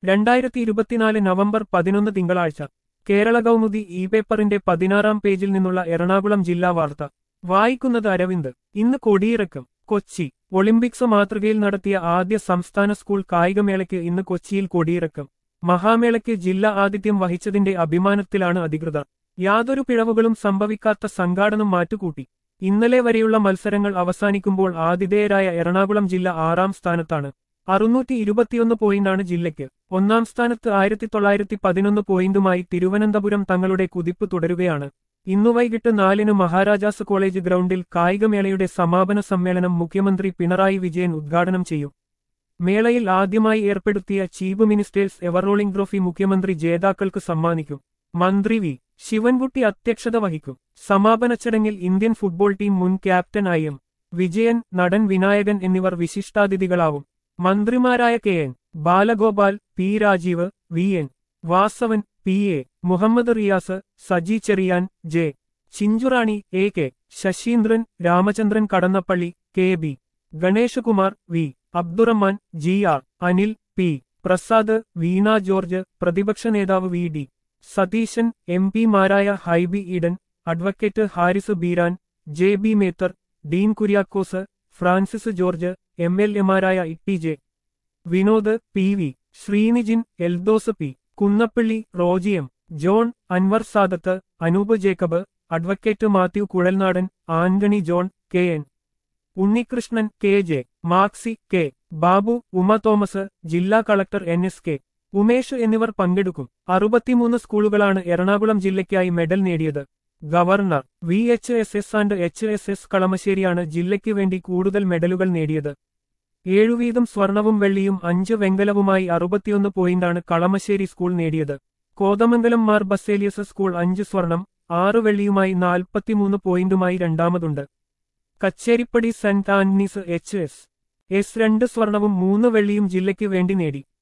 രണ്ടായിരത്തി ഇരുപത്തിനാല് നവംബർ പതിനൊന്ന് തിങ്കളാഴ്ച കേരള കൗമുദി ഇ പേപ്പറിന്റെ പതിനാറാം പേജിൽ നിന്നുള്ള എറണാകുളം ജില്ലാ വാർത്ത വായിക്കുന്നത് അരവിന്ദ് ഇന്ന് കൊടിയിറക്കം കൊച്ചി ഒളിമ്പിക്സ് മാതൃകയിൽ നടത്തിയ ആദ്യ സംസ്ഥാന സ്കൂൾ കായികമേളയ്ക്ക് ഇന്ന് കൊച്ചിയിൽ കൊടിയിറക്കം മഹാമേളയ്ക്ക് ജില്ലാ ആതിഥ്യം വഹിച്ചതിന്റെ അഭിമാനത്തിലാണ് അധികൃതർ യാതൊരു പിഴവുകളും സംഭവിക്കാത്ത സംഘാടനം മാറ്റുകൂട്ടി ഇന്നലെ വരെയുള്ള മത്സരങ്ങൾ അവസാനിക്കുമ്പോൾ ആതിഥേയരായ എറണാകുളം ജില്ല ആറാം സ്ഥാനത്താണ് അറുന്നൂറ്റി ഇരുപത്തിയൊന്ന് പോയിന്റാണ് ജില്ലയ്ക്ക് ഒന്നാം സ്ഥാനത്ത് ആയിരത്തി തൊള്ളായിരത്തി പതിനൊന്ന് പോയിന്റുമായി തിരുവനന്തപുരം തങ്ങളുടെ കുതിപ്പ് തുടരുകയാണ് ഇന്നു വൈകിട്ട് നാലിന് മഹാരാജാസ് കോളേജ് ഗ്രൗണ്ടിൽ കായികമേളയുടെ സമാപന സമ്മേളനം മുഖ്യമന്ത്രി പിണറായി വിജയൻ ഉദ്ഘാടനം ചെയ്യും മേളയിൽ ആദ്യമായി ഏർപ്പെടുത്തിയ ചീഫ് മിനിസ്റ്റേഴ്സ് എവർറോളിംഗ് ട്രോഫി മുഖ്യമന്ത്രി ജേതാക്കൾക്ക് സമ്മാനിക്കും മന്ത്രി വി ശിവൻകുട്ടി അധ്യക്ഷത വഹിക്കും സമാപന ചടങ്ങിൽ ഇന്ത്യൻ ഫുട്ബോൾ ടീം മുൻ ക്യാപ്റ്റൻ ഐ എം വിജയൻ നടൻ വിനായകൻ എന്നിവർ വിശിഷ്ടാതിഥികളാവും മന്ത്രിമാരായ K N Balagopal P Rajeev V N Vasavan P A Muhammad Riyas Saji Cherian J Chinchurani A K Saseendran Ramachandran Kadannappally K B Ganeshkumar V Abdurahman G R Anil P Prasad Veena George പ്രതിപക്ഷ നേതാവ് വി ഡി സതീശൻ എം പിമാരായ Hibi Eden advocate Haris Beeran J B Mether Dean Kuriakose Francis George M L എമാരായ E J Vinod P V Sreenijin Eldhose P Kunnappilly Roji M John Anwar Sadath Anoop Jacob advocate Mathew Kuzhalnadan Antony John K N Unnikrishnan K J Maxi K Babu Uma Thomas ജില്ലാ collector N S K Umesh എന്നിവർ പങ്കെടുക്കും അറുപത്തിമൂന്ന് സ്കൂളുകളാണ് എറണാകുളം ജില്ലയ്ക്കായി medal നേടിയത് government V H S S and H S S കളമശ്ശേരിയാണ് ജില്ലയ്ക്ക് വേണ്ടി കൂടുതൽ മെഡലുകൾ നേടിയത് ഏഴുവീതം സ്വർണവും വെള്ളിയും അഞ്ച് വെങ്കലവുമായി അറുപത്തിയൊന്ന് പോയിന്റാണ് കളമശ്ശേരി സ്കൂൾ നേടിയത് കോതമംഗലം മാർ ബസേലിയസ് സ്കൂൾ അഞ്ച് സ്വർണം ആറ് വെള്ളിയുമായി നാൽപ്പത്തിമൂന്ന് പോയിന്റുമായി രണ്ടാമതുണ്ട് Kacheripady saint Antony's H S S രണ്ട് സ്വർണവും മൂന്ന് വെള്ളിയും ജില്ലയ്ക്ക് വേണ്ടി നേടി